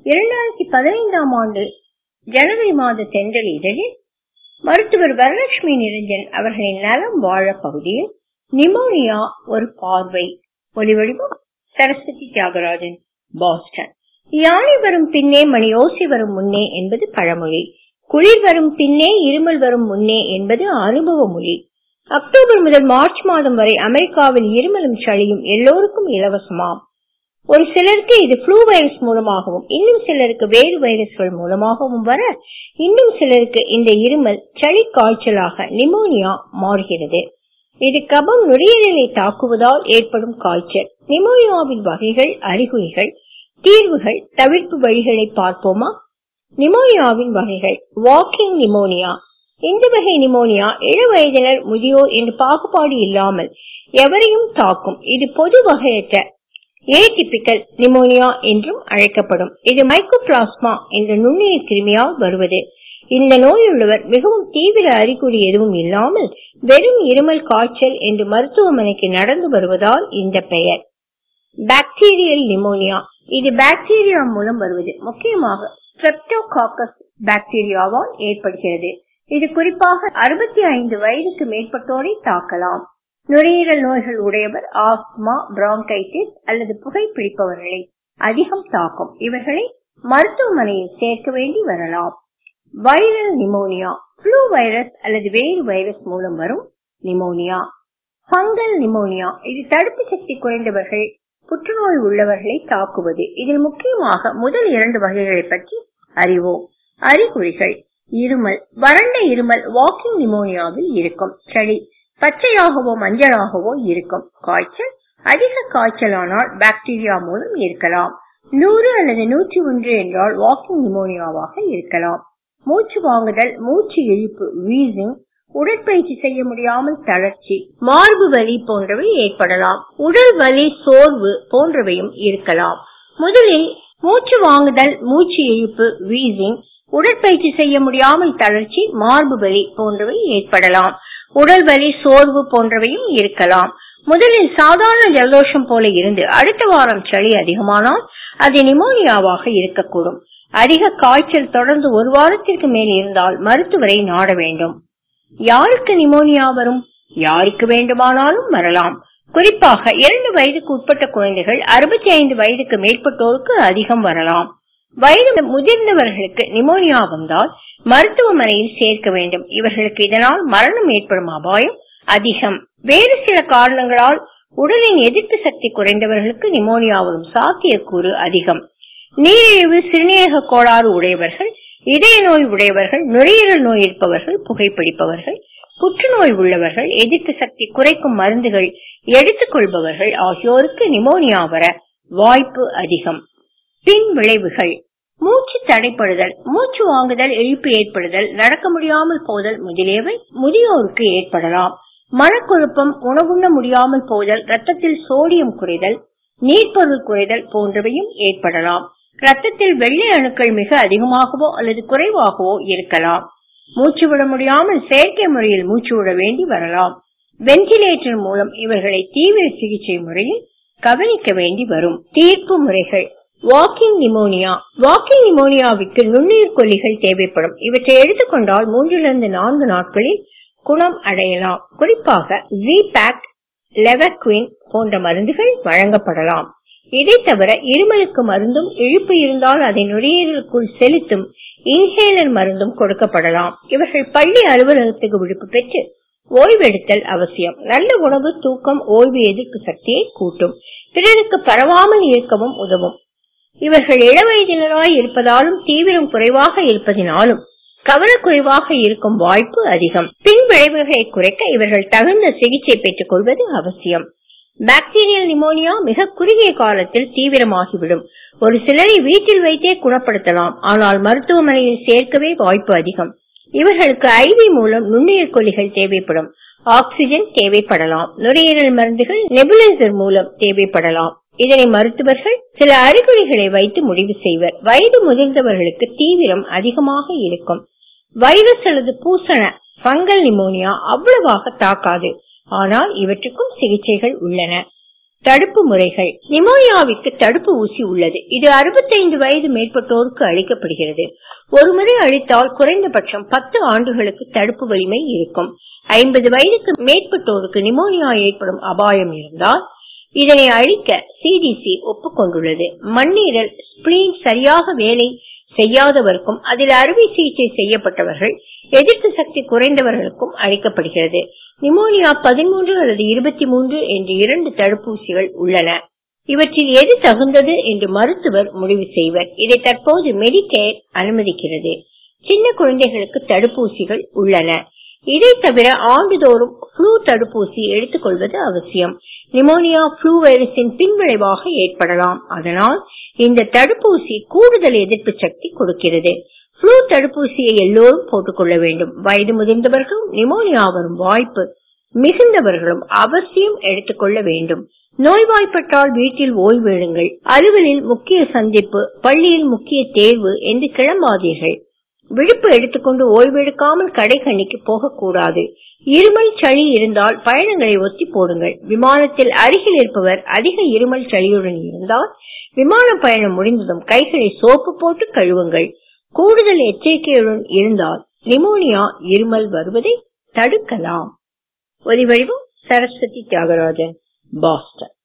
இரண்டாயிரத்தி பதினைந்தாம் ஆண்டு ஜனவரி மாத தென்றல் இதழில் மருத்துவர் வரலட்சுமி நிரஞ்சன் அவர்களின் நலம் வாழ பகுதியில் நிமோனியா ஒரு பார்வை ஒலிவடிவம் சரஸ்வதி தியாகராஜன் பாஸ்டன் யானை வரும் பின்னே மணி ஓசி வரும் முன்னே என்பது பழமொழி குளிர் வரும் பின்னே இருமல் வரும் முன்னே என்பது அனுபவ மொழி அக்டோபர் முதல் மார்ச் மாதம் வரை அமெரிக்காவில் இருமலும் சளியும் எல்லோருக்கும் இலவசமாம் ஒரு சிலருக்கு இது ஃப்ளூ வைரஸ் மூலமாகவும் இன்னும் சிலருக்கு வேறு வைரஸ்கள் மூலமாகவும் வர இன்னும் சிலருக்கு இந்த இருமல் சளி காய்ச்சலாக நிமோனியா மாறுகிறது இது கபம் நுரையீரலை தாக்குவதால் ஏற்படும் காய்ச்சல் நிமோனியாவின் வகைகள் அறிகுறிகள் தீர்வுகள் தவிர்ப்பு வழிகளை பார்ப்போமா நிமோனியாவின் வகைகள் வாக்கிங் நிமோனியா இந்த வகை நிமோனியா இளவயதினர் முதியோர் என்று பாகுபாடு இல்லாமல் எவரையும் தாக்கும் இது பொது வகையற்ற ஏடிபிக்கல் நிமோனியா என்றும் அழைக்கப்படும் இது மைக்கோபிளாஸ்மா என்ற நுண்ணுயிர் கிருமியால் வருவது இந்த நோயுள்ளவர் மிகவும் தீவிர அறிகுறி எதுவும் இல்லாமல் வெறும் இருமல் காய்ச்சல் என்று மருத்துவமனைக்கு நடந்து வருவதால் இந்த பெயர் பாக்டீரியல் நிமோனியா இது பாக்டீரியா மூலம் வருவது முக்கியமாக ஸ்ட்ரெப்டோகாக்கஸ் பாக்டீரியாவால் ஏற்படுகிறது இது குறிப்பாக அறுபத்தி ஐந்து வயதுக்கு மேற்பட்டோரை தாக்கலாம் நுரையீரல் நோய்கள் உடையவர் ஆஸ்துமா பிராங்கைட்டிஸ் அல்லது புகைப்பிடிப்பவர்களை அதிகம் தாக்கும் இவர்களை மருத்துவமனையில் சேர்க்க வேண்டி வரலாம் வைரல் நிமோனியா ஃப்ளூ வைரஸ் அல்லது வேறு வைரஸ் மூலம் வரும் நிமோனியா ஃபங்கல் நிமோனியா இது தடுப்பு சக்தி குறைந்தவர்கள் புற்றுநோய் உள்ளவர்களை தாக்குவது இதில் முக்கியமாக முதல் இரண்டு வகைகளை பற்றி அறிவோம் அறிகுறிகள் இருமல் வறண்ட இருமல் வாக்கிங் நிமோனியாவில் இருக்கும் சளி பச்சையாகவோ மஞ்சளாகவோ இருக்கும் காய்ச்சல் அதிக காய்ச்சலானால் பாக்டீரியா மூலம் இருக்கலாம் நூறு அல்லது நூற்றி ஒன்று என்றால் வாக்கிங் நிமோனியாவாக இருக்கலாம் மூச்சு வாங்குதல் மூச்சு இழுப்பு வீசிங் உடற்பயிற்சி செய்ய முடியாமல் தளர்ச்சி மார்பு வலி போன்றவை ஏற்படலாம் உடல் வலி சோர்வு போன்றவையும் இருக்கலாம் முதலில் மூச்சு வாங்குதல் மூச்சு இழுப்பு வீசிங் உடற்பயிற்சி செய்ய முடியாமல் தளர்ச்சி மார்பு வலி போன்றவை ஏற்படலாம் உடல் வலி சோர்வு போன்றவையும் இருக்கலாம் முதலில் சாதாரண ஜலதோஷம் போல இருந்து அடுத்த வாரம் சளி அதிகமானால் அது நிமோனியாவாக இருக்கக்கூடும் அதிக காய்ச்சல் தொடர்ந்து ஒரு வாரத்திற்கு மேல் இருந்தால் மருத்துவரை நாட வேண்டும் யாருக்கு நிமோனியா வரும் யாருக்கு வேண்டுமானாலும் வரலாம் குறிப்பாக இரண்டு வயதுக்கு உட்பட்ட குழந்தைகள் அறுபத்தி ஐந்து வயதுக்கு மேற்பட்டோருக்கு அதிகம் வரலாம் வயது முதிர்ந்தவர்களுக்கு நிமோனியா வந்தால் மருத்துவமனையில் சேர்க்க வேண்டும் இவர்களுக்கு இதனால் மரணம் ஏற்படும் அபாயம் அதிகம் வேறு சில காரணங்களால் உடலின் எதிர்ப்பு சக்தி குறைந்தவர்களுக்கு நிமோனியா வரும் சாத்தியக்கூறு அதிகம் நீரிழிவு சிறுநீரக கோளாறு உடையவர்கள் இதய நோய் உடையவர்கள் நுரையீரல் நோய் இருப்பவர்கள் புகைப்பிடிப்பவர்கள் புற்றுநோய் உள்ளவர்கள் எதிர்ப்பு சக்தி குறைக்கும் மருந்துகள் எடுத்துக் கொள்பவர்கள் ஆகியோருக்கு நிமோனியா வர வாய்ப்பு அதிகம் பின் விளைவுகள் மூச்சு தடைப்படுதல் மூச்சு வாங்குதல் இழுப்பு ஏற்படுதல் நடக்க முடியாமல் போதல் முதலியவை முதியோருக்கு ஏற்படலாம் மனக்குழப்பம் உணவுண்ண முடியாமல் போதல் ரத்தத்தில் சோடியம் குறைதல் நீர்ப்பொருள் குறைதல் போன்றவையும் ஏற்படலாம் ரத்தத்தில் வெள்ளை அணுக்கள் மிக அதிகமாகவோ அல்லது குறைவாகவோ இருக்கலாம் மூச்சு விட முடியாமல் செயற்கை முறையில் மூச்சு விட வேண்டி வரலாம் வென்டிலேட்டர் மூலம் இவர்களை தீவிர சிகிச்சை முறையில் கவனிக்க வேண்டி வரும் தீர்ப்பு முறைகள் வாக்கிங் நிமோனியா வாக்கிங் நிமோனியாவுக்கு நுண்ணுயிர் கொல்லிகள் தேவைப்படும் இவற்றை எடுத்துக்கொண்டால் மூன்றிலிருந்து நான்கு நாட்களில் குணம் அடையலாம் குறிப்பாக ஜிபேக் லெவக்வின் போன்ற மருந்துகள் வழங்கப்படலாம் இதை தவிர இருமலுக்கு மருந்தும் இழுப்பு இருந்தால் அதை நுரையீரலுக்குள் செலுத்தும் இன்ஹேலர் மருந்தும் கொடுக்கப்படலாம் இவர்கள் பள்ளி அலுவலகத்துக்கு விடுப்பு பெற்று ஓய்வெடுத்தல் அவசியம் நல்ல உணவு தூக்கம் ஓய்வு எதிர்ப்பு சக்தியை கூட்டும் பிறருக்கு பரவாமல் இருக்கவும் உதவும் இவர்கள் இளவயதினராய் இருப்பதாலும் தீவிரம் குறைவாக இருப்பதினாலும் கவனக்குறைவாக இருக்கும் வாய்ப்பு அதிகம் பின் விளைவுகளை குறைக்க இவர்கள் தகுந்த சிகிச்சை பெற்றுக் கொள்வது அவசியம் பாக்டீரியல் நிமோனியா மிக குறுகிய காலத்தில் தீவிரமாகிவிடும் ஒரு சிலரை வீட்டில் வைத்தே குணப்படுத்தலாம் ஆனால் மருத்துவமனையில் சேர்க்கவே வாய்ப்பு அதிகம் இவர்களுக்கு ஐவி மூலம் நுண்ணுயிர் கொல்லிகள் தேவைப்படும் ஆக்சிஜன் தேவைப்படலாம் நுரையீரல் மருந்துகள் நெபுலைசர் மூலம் தேவைப்படலாம் இதனை மருத்துவர்கள் சில அறிகுறிகளை வைத்து முடிவு செய்வர் வயது முதிர்ந்தவர்களுக்கு தீவிரம் அதிகமாக இருக்கும் வைரஸ் அல்லது பூசண ஃபங்கல் நிமோனியா அவ்வளவாக தாக்காது ஆனால் இவற்றுக்கும் சிகிச்சைகள் உள்ளன தடுப்பு முறைகள் நிமோனியாவிற்கு தடுப்பு ஊசி உள்ளது இது 65 வயது மேற்பட்டோருக்கு அளிக்கப்படுகிறது ஒருமுறை அளித்தால் குறைந்தபட்சம் பத்து ஆண்டுகளுக்கு தடுப்பு வலிமை இருக்கும் 50 வயதுக்கு மேற்பட்டோருக்கு நிமோனியா ஏற்படும் அபாயம் இருந்தால் இதனை அழிக்க சிடிசி ஒப்புக்கொண்டுள்ளது மண்ணீரல் ஸ்பிளீன் சரியாக வேலை செய்யாதவருக்கும் அதில் அறுவை சிகிச்சை செய்யப்பட்டவர்கள் எதிர்ப்பு சக்தி குறைந்தவர்களுக்கும் அளிக்கப்படுகிறது நிமோனியா பதிமூன்று அல்லது இருபத்தி மூன்று என்று இரண்டு தடுப்பூசிகள் உள்ளன இவற்றில் எது தகுந்தது என்று மருத்துவர் முடிவு செய்வர் இதை தற்போது மெடிகேர் அனுமதிக்கிறது சின்ன குழந்தைகளுக்கு தடுப்பூசிகள் உள்ளன இதை தவிர ஆண்டுதோறும் ஃப்ளூ தடுப்பூசி எடுத்துக் கொள்வது அவசியம் நிமோனியா ஃப்ளூ வைரஸின் பின்விளைவாக ஏற்படலாம் அதனால் இந்த தடுப்பூசி கூடுதல் எதிர்ப்பு சக்தி கொடுக்கிறது ஃப்ளூ தடுப்பூசியை எல்லோரும் போட்டுக்கொள்ள வேண்டும் வயது முதிர்ந்தவர்களும் நிமோனியா வரும் வாய்ப்பு மிகுந்தவர்களும் அவசியம் எடுத்துக்கொள்ள வேண்டும் நோய்வாய்ப்பட்டால் வீட்டில் ஓய்வு எடுங்கள் அலுவலில் முக்கிய சந்திப்பு பள்ளியில் முக்கிய தேர்வு என்று கிளம்பாதீர்கள் விடுப்பு எடுத்துக்கொண்டு ஓய்வெடுக்காமல் கடைக்கண்ணிக்கு போகக்கூடாது இருமல் சளி இருந்தால் பயணங்களை ஒத்தி போடுங்கள் விமானத்தில் அருகில் இருப்பவர் அதிக இருமல் சளியுடன் இருந்தால் விமான பயணம் முடிந்ததும் கைகளை சோப்பு போட்டு கழுவுங்கள் கூடுதல் எச்சரிக்கையுடன் இருந்தால் நிமோனியா இருமல் வருவதை தடுக்கலாம் ஒலிவடிவம் சரஸ்வதி தியாகராஜன் பாஸ்டன்